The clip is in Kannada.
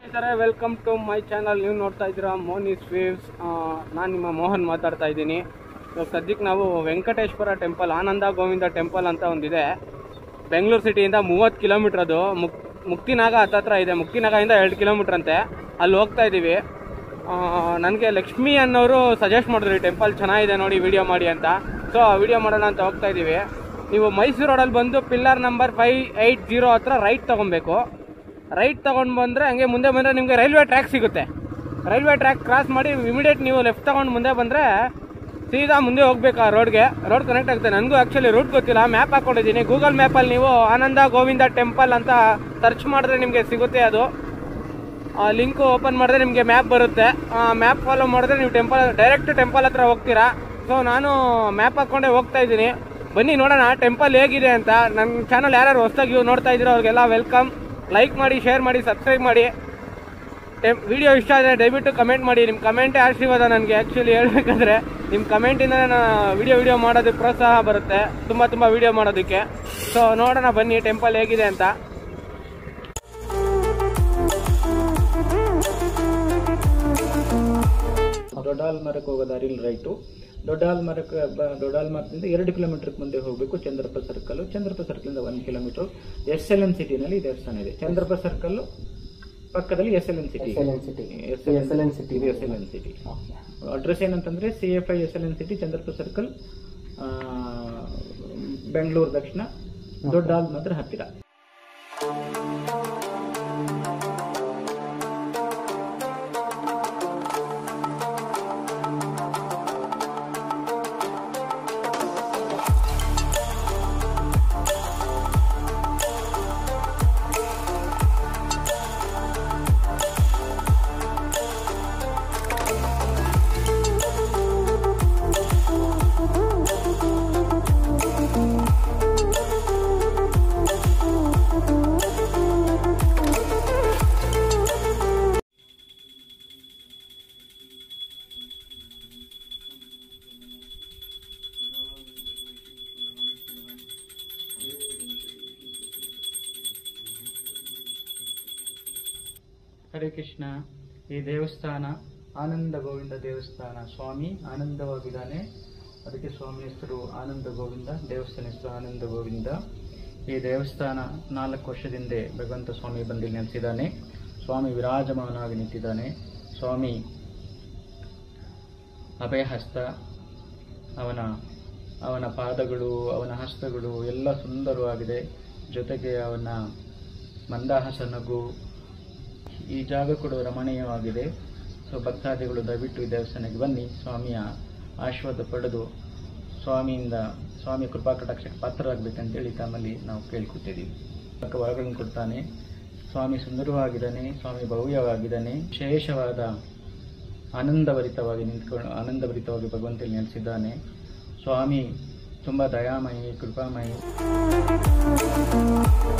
ಸ್ನೇಹಿತರೆ ವೆಲ್ಕಮ್ ಟು ಮೈ ಚಾನಲ್ ನೀವು ನೋಡ್ತಾ ಇದ್ದೀರಾ ಮೋನಿಸ್ ವೇವ್ಸ್ ನಾನು ನಿಮ್ಮ ಮೋಹನ್ ಮಾತಾಡ್ತಾ ಇದ್ದೀನಿ ಇವಾಗ ಸದ್ಯಕ್ಕೆ ನಾವು ವೆಂಕಟೇಶ್ವರ ಟೆಂಪಲ್ ಆನಂದ ಗೋವಿಂದ ಟೆಂಪಲ್ ಅಂತ ಒಂದಿದೆ ಬೆಂಗಳೂರು ಸಿಟಿಯಿಂದ ಮೂವತ್ತು ಕಿಲೋಮೀಟ್ರ್ ಅದು ಮುಕ್ ಮುಕ್ತಿನಾಗ ಹತ್ತತ್ರ ಇದೆ ಮುಕ್ತಿನಾಗದಿಂದ ಎರಡು ಕಿಲೋಮೀಟ್ರ್ ಅಂತೆ ಅಲ್ಲಿ ಹೋಗ್ತಾ ಇದ್ದೀವಿ ನನಗೆ ಲಕ್ಷ್ಮಿ ಅನ್ನೋರು ಸಜೆಸ್ಟ್ ಮಾಡಿದ್ರು ಈ ಟೆಂಪಲ್ ಚೆನ್ನಾಗಿದೆ ನೋಡಿ ವಿಡಿಯೋ ಮಾಡಿ ಅಂತ ಸೊ ಆ ವಿಡಿಯೋ ಮಾಡೋಣ ಅಂತ ಹೋಗ್ತಾ ಇದ್ದೀವಿ ನೀವು ಮೈಸೂರು ರೋಡಲ್ಲಿ ಬಂದು pillar number five eight zero ಹತ್ರ ರೈಟ್ ತೊಗೊಬೇಕು ರೈಟ್ ತಗೊಂಡು ಬಂದರೆ ಹಂಗೆ ಮುಂದೆ ಬಂದರೆ ನಿಮಗೆ ರೈಲ್ವೆ ಟ್ರ್ಯಾಕ್ ಸಿಗುತ್ತೆ ರೈಲ್ವೆ ಟ್ರ್ಯಾಕ್ ಕ್ರಾಸ್ ಮಾಡಿ ಇಮಿಡಿಯೇಟ್ ನೀವು ಲೆಫ್ಟ್ ತಗೊಂಡು ಮುಂದೆ ಬಂದರೆ ಸೀದಾ ಮುಂದೆ ಹೋಗ್ಬೇಕು ಆ ರೋಡ್ಗೆ ರೋಡ್ ಕನೆಕ್ಟ್ ಆಗುತ್ತೆ ನನಗೂ ಆ್ಯಕ್ಚುಲಿ ರೂಟ್ ಗೊತ್ತಿಲ್ಲ ಮ್ಯಾಪ್ ಹಾಕೊಂಡಿದ್ದೀನಿ ಗೂಗಲ್ ಮ್ಯಾಪಲ್ಲಿ ನೀವು ಆನಂದ ಗೋವಿಂದ ಟೆಂಪಲ್ ಅಂತ ಸರ್ಚ್ ಮಾಡಿದ್ರೆ ನಿಮಗೆ ಸಿಗುತ್ತೆ ಅದು ಆ ಲಿಂಕು ಓಪನ್ ಮಾಡಿದ್ರೆ ನಿಮಗೆ ಮ್ಯಾಪ್ ಬರುತ್ತೆ ಆ ಮ್ಯಾಪ್ ಫಾಲೋ ಮಾಡಿದ್ರೆ ನೀವು ಟೆಂಪಲ್ ಡೈರೆಕ್ಟ್ ಟೆಂಪಲ್ ಹತ್ರ ಹೋಗ್ತೀರಾ ಸೊ ನಾನು ಮ್ಯಾಪ್ ಹಾಕ್ಕೊಂಡೇ ಹೋಗ್ತಾ ಇದ್ದೀನಿ ಬನ್ನಿ ನೋಡೋಣ ಟೆಂಪಲ್ ಹೇಗಿದೆ ಅಂತ ನನ್ನ ಚಾನಲ್ ಯಾರ್ಯಾರು ಹೊಸ್ದಾಗಿ ನೋಡ್ತಾ ಇದ್ದೀರೋ ಅವ್ರಿಗೆಲ್ಲ ವೆಲ್ಕಮ್ ಲೈಕ್ ಮಾಡಿ ಶೇರ್ ಮಾಡಿ ಸಬ್ಸ್ಕ್ರೈಬ್ ಮಾಡಿ ಟೆಂ ವಿಡಿಯೋ ಇಷ್ಟ ಆದರೆ ದಯವಿಟ್ಟು ಕಮೆಂಟ್ ಮಾಡಿ ನಿಮ್ಮ ಕಮೆಂಟೇ ಆಶೀರ್ವಾದ ನನಗೆ ಆ್ಯಕ್ಚುಲಿ ಹೇಳ್ಬೇಕಂದ್ರೆ ನಿಮ್ಮ ಕಮೆಂಟಿಂದ ನಾನು ವಿಡಿಯೋ ವಿಡಿಯೋ ಮಾಡೋದಕ್ಕೆ ಪ್ರೋತ್ಸಾಹ ಬರುತ್ತೆ ತುಂಬ ತುಂಬ ವಿಡಿಯೋ ಮಾಡೋದಕ್ಕೆ ಸೊ ನೋಡೋಣ ಬನ್ನಿ ಟೆಂಪಲ್ ಹೇಗಿದೆ ಅಂತ ದೊಡ್ಡಾಲ್ ಮರಕ್ಕೆ ಹೋಗೋ ದಾರಿಲಿ ರೈಟು ದೊಡ್ಡಾಲ್ ಮರಕ್ಕೆ ಬ- ದೊಡ್ಡಾಲ್ ಮರದಿಂದ ಎರಡು ಕಿಲೋಮೀಟರ್ ಮುಂದೆ ಹೋಗಬೇಕು ಚಂದ್ರಪ್ಪ ಸರ್ಕಲ್ ಚಂದ್ರಪ್ಪ ಸರ್ಕಲ್ ಒಂದು ಕಿಲೋಮೀಟರ್ ಎಸ್ ಎಲ್ ಎನ್ ಸಿಟಿನಲ್ಲಿ ದೇವಸ್ಥಾನ ಇದೆ ಚಂದ್ರಪ್ಪ ಸರ್ಕಲ್ ಪಕ್ಕದಲ್ಲಿ S L N city S L N city S L N city address ಏನಂತಂದ್ರೆ C F I S L N city Chandrappa circle Bengaluru ದಕ್ಷಿಣ ದೊಡ್ಡಾಲ್ ಮಾತ್ರ ಹತ್ತಿರ ಹರೇ ಕೃಷ್ಣ ಈ ದೇವಸ್ಥಾನ ಆನಂದ ಗೋವಿಂದ ದೇವಸ್ಥಾನ ಸ್ವಾಮಿ ಆನಂದವಾಗಿದ್ದಾನೆ ಅದಕ್ಕೆ ಸ್ವಾಮಿ ಹೆಸರು ಆನಂದ ಗೋವಿಂದ ದೇವಸ್ಥಾನ ಹೆಸರು ಆನಂದ ಗೋವಿಂದ ಈ ದೇವಸ್ಥಾನ ನಾಲ್ಕು ವರ್ಷದಿಂದ ಭಗವಂತ ಸ್ವಾಮಿ ಬಂದು ಇಲ್ಲಿ ನೆಲೆಸಿದ್ದಾನೆ ಸ್ವಾಮಿ ವಿರಾಜಮಾನವಾಗಿ ನಿಂತಿದ್ದಾನೆ ಸ್ವಾಮಿ ಅಭಯಹಸ್ತ ಅವನ ಅವನ ಪಾದಗಳು ಅವನ ಹಸ್ತಗಳು ಎಲ್ಲ ಸುಂದರವಾಗಿದೆ ಜೊತೆಗೆ ಅವನ ಮಂದಹಾಸ ನಗು ಈ ಜಾಗ ಕೂಡ ರಮಣೀಯವಾಗಿದೆ ಸೊ ಭಕ್ತಾದಿಗಳು ದಯವಿಟ್ಟು ಈ ದೇವಸ್ಥಾನಕ್ಕೆ ಬನ್ನಿ ಸ್ವಾಮಿಯ ಆಶೀರ್ವಾದ ಪಡೆದು ಸ್ವಾಮಿಯಿಂದ ಸ್ವಾಮಿ ಕೃಪಾ ಕಟಾಕ್ಷಕ್ಕೆ ಪಾತ್ರರಾಗಬೇಕಂತೇಳಿ ತಮ್ಮಲ್ಲಿ ನಾವು ಕೇಳ್ಕೊತಿದ್ದೀವಿ ಪಕ್ಕ ವರಗಳನ್ನು ಕೊಡ್ತಾನೆ ಸ್ವಾಮಿ ಸುಂದರವಾಗಿದ್ದಾನೆ ಸ್ವಾಮಿ ಭವ್ಯವಾಗಿದ್ದಾನೆ ವಿಶೇಷವಾದ ಆನಂದಭರಿತವಾಗಿ ನಿಂತ್ಕೊಂಡು ಆನಂದಭರಿತವಾಗಿ ಭಗವಂತಲ್ಲಿ ನೆಲೆಸಿದ್ದಾನೆ ಸ್ವಾಮಿ ತುಂಬ ದಯಾಮಯಿ ಕೃಪಾಮಯಿ